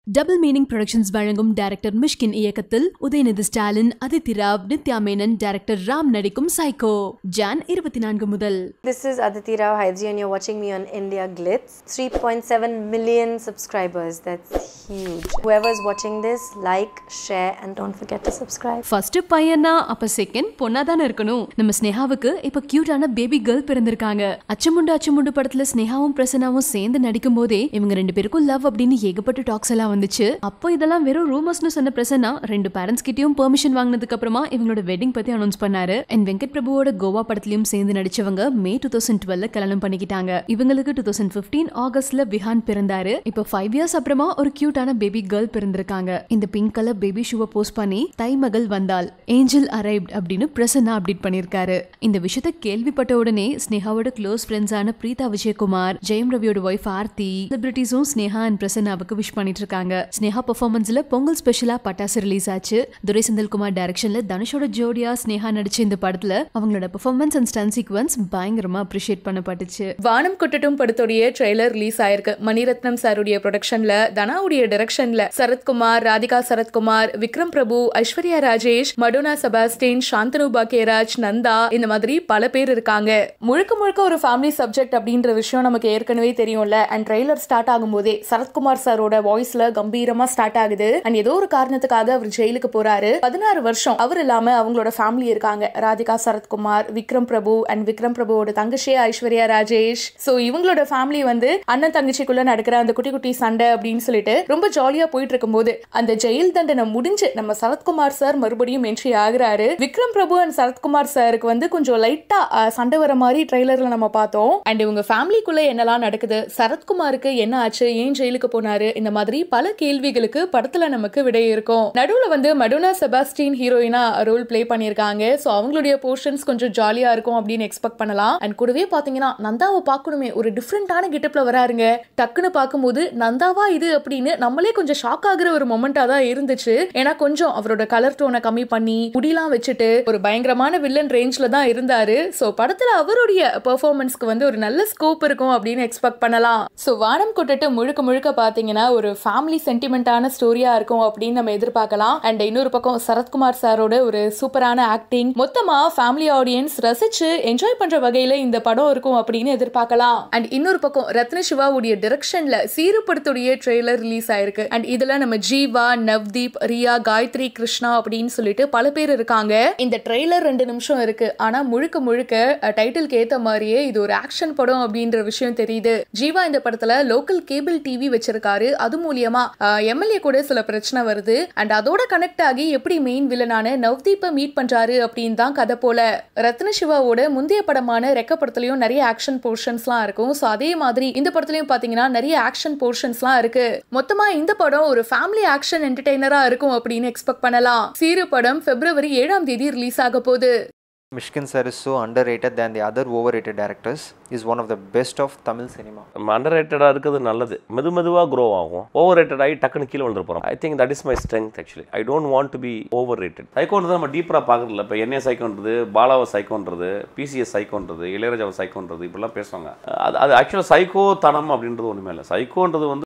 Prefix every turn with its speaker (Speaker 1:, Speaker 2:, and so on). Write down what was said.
Speaker 1: Double meaning productions வழங்கும் director Mysskin இயக்கத்தில் Udhayanidhi Stalin Aditi Rao Nithya Menen director Ram நடிக்கும் சைக்கோ ஜான் இருபத்தி நான்கு முதல்
Speaker 2: This is Aditi Rao Haidji and you're watching me on India Glitz. 3.7 million subscribers. That's huge. Whoever's watching this, like, share, and don't forget to subscribe.
Speaker 1: First பையனா அப்ப second பொண்ணா தானே இருக்கணும் நம்ம ஸ்னேகாவுக்கு இப்ப கியூட்டான பேபி கேர்ள் பிறந்திருக்காங்க அச்சமுண்டு அச்சமுண்டு படத்துல ஸ்னேகாவும் பிரசன்னாவும் சேர்ந்து நடிக்கும் போதே இவங்க ரெண்டு பேருக்கும் லவ் அப்படின்னு ஏகப்பட்ட டாக்ஸ் எல்லாம் வந்துச்சு அப்போ இதெல்லாம் வெறும் ரூமர்ஸ்னு சொன்ன பிரசன்னா ரெண்டு பேரண்ட்ஸ் கிட்டயும் பெர்மிஷன் வாங்கினதுக்கு அப்புறமா இவங்களோட வெட்டிங் பத்தி அனௌன்ஸ் பண்ணாரு அண்ட் வெங்கட் பிரபுவோட கோவா படத்துலயும் சேர்ந்து நடிச்சவங்க மே டூ தௌசண்ட் டுவெல்ல கல்யாணம் பண்ணிக்கிட்டாங்க இவங்களுக்கு டூ தௌசண்ட் பிப்டீன் ஆகஸ்ட்ல விஹான் பிறந்தாரு இப்போ ஃபைவ் இயர்ஸ் அப்புறமா ஒரு கியூட்டான பேபி கேர்ள் பிறந்திருக்காங்க இந்த பிங்க் கலர் பேபி ஷூவை போஸ்ட் பண்ணி தை மகள் வந்தால் ஏஞ்சல் அரைவ்ட் அப்படின்னு பிரசன்னா அப்டேட் பண்ணிருக்காரு இந்த விஷயத்த கேள்விப்பட்ட உடனே ஸ்னேகாவோட க்ளோஸ் ஃப்ரெண்ட்ஸான பிரீதா விஜயகுமார் ஜெயம் ரவியோட ஒய்ஃப் ஆர்த்தி செலிபிரிட்டிஸும் ஸ்னேகா அண்ட் பிரசன்னாவுக்கு விஷ் பண்ணிட்டு இருக்காங்க ஸ்னேகா பெர்ஃபார்மன்ஸ்ல பொங்கல் ஸ்பெஷலா பட்டாசு ரிலீஸ் ஆச்சு துரை செந்தில்குமார் டைரக்ஷன்ல தனுஷோட ஜோடியா ஸ்னேகா நடிச்ச இந்த படத்துல அவங்களோட பெர்ஃபார்மன்ஸ் அண்ட் ஸ்டன் சீக்வன்ஸ் பயங்கரமா அப்ரிஷியேட் பண்ணப்பட்டுச்சு
Speaker 3: வானம் கொட்டட்டும் படத்துடைய ட்ரெய்லர் ரிலீஸ் ஆயிருக்கு மணிரத்னம் சாருடைய ப்ரொடக்ஷன்ல தனாவுடைய டைரக்ஷன்ல சரத்குமார் ராதிகா சரத்குமார் விக்ரம் பிரபு ஐஸ்வர்யா ராஜேஷ் மடோனா செபாஸ்டின் சாந்தனு பாக்கியராஜ் நந்தா இந்த மாதிரி பல பேர் இருக்காங்க முழுக்க முழுக்க ஒரு ஃபேமிலி சப்ஜெக்ட் அப்படின்ற விஷயம் நமக்கு ஏற்கனவே தெரியும்ல அண்ட் ட்ரெய்லர் ஸ்டார்ட் ஆகும்போதே சரத்குமார் சாரோட வாய்ஸ்ல கம்பீரமா ஸ்டார்ட் ஆகுது அண்ட் ஏதோ ஒரு காரணத்துக்காக அவர் ஜெயிலுக்கு போறாரு பதினாறு வருஷம் அவர் இல்லாம அவங்களோட ஃபேமிலி இருக்காங்க ராதிகா சரத்குமார் விக்ரம் பிரபு அண்ட் விக்ரம் பிரபுவோட தங்கச்சியா ஐஸ்வர்யா ராஜேஷ் சோ இவங்களோட ஃபேமிலி வந்து அண்ணன் தங்கச்சிக்குள்ள நடக்கிற அந்த குட்டி குட்டி சண்டை அப்படின்னு சொல்லிட்டு ரொம்ப ஜாலியா போயிட்டு இருக்கும்போது அந்த ஜெயில் தண்டனை முடிஞ்சு நம்ம சரத்குமார் சார் மறுபடியும் என்ட்ரி ஆகுறாரு விக்ரம் பிரபு அண்ட் சரத்குமார் சாருக்கு வந்து கொஞ்சம் லைட்டா சண்டை வர மாதிரி ட்ரெய்லர்ல நம்ம பார்த்தோம் அண்ட் இவங்க ஃபேமிலிக்குள்ள என்னெல்லாம் நடக்குது சரத்குமாருக்கு என்ன ஆச்சு ஏன் ஜெயிலுக்கு போனாரு இந்த மாதிரி பல கேள்விகளுக்கு படத்துல நமக்கு விடை இருக்கும் நடுவுல வந்து மடோனா செபாஸ்டின் ஹீரோயினா ரோல் ப்ளே பண்ணிருக்காங்க சோ அவங்களுடைய போர்ஷன்ஸ் கொஞ்சம் ஜாலியா இருக்கும் அப்படின்னு எக்ஸ்பெக்ட் பண்ணலாம் அண்ட் கூடவே பாத்தீங்கன்னா நந்தாவை பார்க்கணுமே ஒரு டிஃப்ரெண்டான கெட்டப்ல வராருங்க டக்குன்னு பார்க்கும்போது நந்தாவா இது அப்படின்னு நம்மளே கொஞ்சம் ஷாக் ஆகுற ஒரு மொமெண்டா தான் இருந்துச்சு ஏன்னா கொஞ்சம் அவரோட கலர் டோனை கம்மி பண்ணி முடியெல்லாம் வச்சுட்டு ஒரு பயங்கரமான வில்லன் ரேஞ்ச்ல தான் இருந்தாரு சோ படத்துல அவருடைய பெர்ஃபார்மன்ஸ்க்கு வந்து ஒரு நல்ல ஸ்கோப் இருக்கும் அப்படின்னு எக்ஸ்பெக்ட் பண்ணலாம் சோ வானம் கொட்டுட்டு முழுக்க முழுக்க பாத்தீங்கன்னா ஒரு ஃபேமிலி சென்டிமெண்டான ஸ்டோரியா இருக்கும் அப்படின்னு நம்ம எதிர்பார்க்கலாம் அண்ட் இன்னொரு பக்கம் சரத்குமார் சாரோட ஒரு சூப்பரான ஆக்டிங் மொத்தமா ஃபேமிலி ஆடியன்ஸ் ரசிச்சு என்ஜாய் பண்ற வகையில இந்த படம் இருக்கும் அப்படின்னு எதிர்பார்க்கலாம் அண்ட் இன்னொரு பக்கம் ரத்ன சிவாவுடைய டிரெக்ஷன்ல சீரு படத்துடைய ட்ரெய்லர் ரிலீஸ் ஆயிருக்கு அண்ட் இதுல நம்ம ஜீவா நவ்தீப் ரியா காயத்ரி கிருஷ்ணா அப்படின்னு சொல்லிட்டு பல பேர் இருக்காங்க இந்த ட்ரெய்லர் ரெண்டு நிமிஷம் இருக்கு ஆனா முழுக்க முழுக்க டைட்டிலுக்கு ஏத்த மாதிரியே இது ஒரு ஆக்ஷன் படம் அப்படின்ற விஷயம் தெரியுது ஜீவா இந்த படத்துல லோக்கல் கேபிள் டிவி வச்சிருக்காரு அது மூலியமா எம்எல்ஏ கூட சில பிரச்சனை வருது அண்ட் அதோட கனெக்ட் ஆகி எப்படி மெயின் வில்லனான நவ்தீப்பை மீட் பண்றாரு அப்படின்னு தான் கதை போல ரத்ன சிவாவோட முந்தைய படமான ரெக்க படத்துலயும் நிறைய ஆக்ஷன் போர்ஷன்ஸ்லாம் இருக்கும் ஸோ அதே மாதிரி இந்த படத்துலயும் பாத்தீங்கன்னா நிறைய ஆக்ஷன் போர்ஷன்ஸ்லாம் இருக்கு மொத்தமா இந்த படம் ஒரு ஃபேமிலி ஆக்ஷன் என்டர்டெய்னரா இருக்கும் அப்படின்னு எக்ஸ்பெக்ட் பண்ணலாம் சீரு படம் பிப்ரவரி ஏழாம் தேதி ரிலீஸ் ஆக போகுது
Speaker 4: Mishkin sir is so underrated than the other overrated directors. Is one of the best of Tamil cinema.
Speaker 5: நம்ம அண்டர் ரேட்டடாக இருக்கிறது நல்லது மெது மெதுவாக க்ரோ ஆகும் ஓவர் ரேட்டட் ஆகி டக்குன்னு கீழே வந்துட்டு போகிறோம் I think that is my strength actually I don't want to be overrated சைக்கோன்றது நம்ம டீப்பராக பார்க்குறதில்ல இப்போ என்னைய சைக்கோன்றது பாலாவை சைக்கோன்றது பிசிஎஸ் சைக்கோன்றது இளையராஜாவை சைக்கோன்றது இப்படிலாம் பேசுவாங்க அது அது ஆக்சுவலாக சைக்கோ தனம் அப்படின்றது ஒன்றுமே இல்லை சைக்கோன்றது வந்து